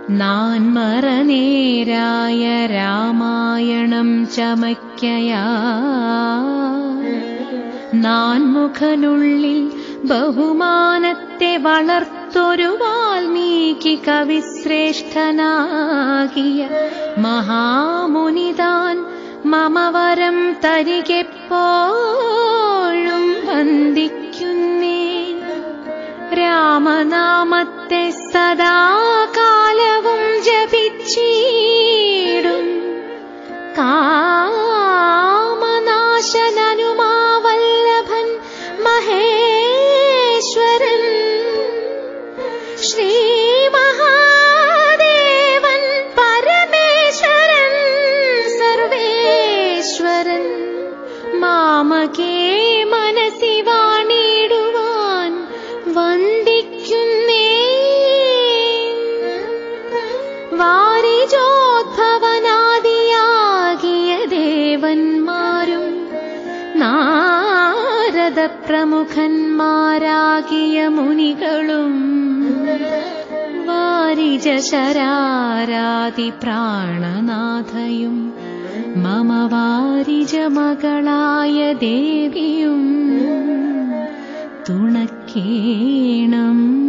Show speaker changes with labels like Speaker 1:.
Speaker 1: നാൻമറനേരായ രാമായണം ചമയ്ക്കയാ നാൻമുഖനുള്ളിൽ ബഹുമാനത്തെ വളർത്തൊരു വാൽമീകി കവിശ്രേഷ്ഠനാകിയ മഹാമുനിതാൻ മമവരം തരികെപ്പോഴും വന്ദിക്കുന്നേ രാമനാമത്തെ സദാകാലവും ജപിച്ചീടും കാമനാശനനുമാവല്ലഭൻ മഹേശ്വരൻ ശ്രീ മഹാദേവൻ പരമേശ്വരൻ സർവേശ്വരൻ മാമകേ മനസി വാണിടുവാൻ വന്ദിക്കുന്നേ വാരിജോദ്ഭവനാദിയാകിയ ദേവന്മാരും നാരദ പ്രമുഖന്മാരാകിയ മുനികളും വാരിജ ശരാരാതി പ്രാണനാഥയും മമ വാരിജ മകളായ ദേവിയും തുണക്കേണം